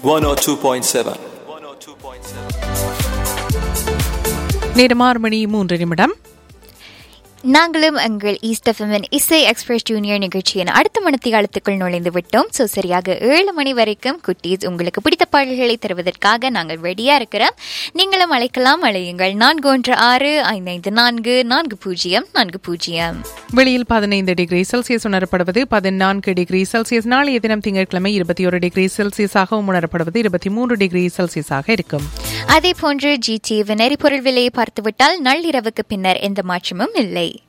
102.7. நேரம் ஆறு மணி மூன்று நிமிடம் நாங்களும் எங்கள் ஈஸ்ட் எஃப்எம்என் இசை எக்ஸ்பிரஸ் ஜூனியர் நிகழ்ச்சியின் அடுத்த மணத்தி காலத்துக்குள் நுழைந்து விட்டோம் ஸோ சரியாக ஏழு மணி வரைக்கும் குட்டீஸ் உங்களுக்கு பிடித்த பாடல்களை தருவதற்காக நாங்கள் ரெடியா இருக்கிறோம் நீங்களும் அழைக்கலாம் அழையுங்கள் நான்கு ஒன்று ஆறு ஐந்து ஐந்து நான்கு நான்கு பூஜ்ஜியம் நான்கு பூஜ்ஜியம் வெளியில் பதினைந்து டிகிரி செல்சியஸ் உணரப்படுவது பதினான்கு டிகிரி செல்சியஸ் நாளைய தினம் திங்கட்கிழமை இருபத்தி ஒரு டிகிரி செல்சியஸாகவும் உணரப்படுவது இருபத்தி மூன்று டிகிரி செல்சியஸாக இருக்கும் அதே போன்று ஜிடி எரிபொருள் விலையை பார்த்துவிட்டால் நள்ளிரவுக்கு பின்னர் எந்த மாற்றமும் இல்லை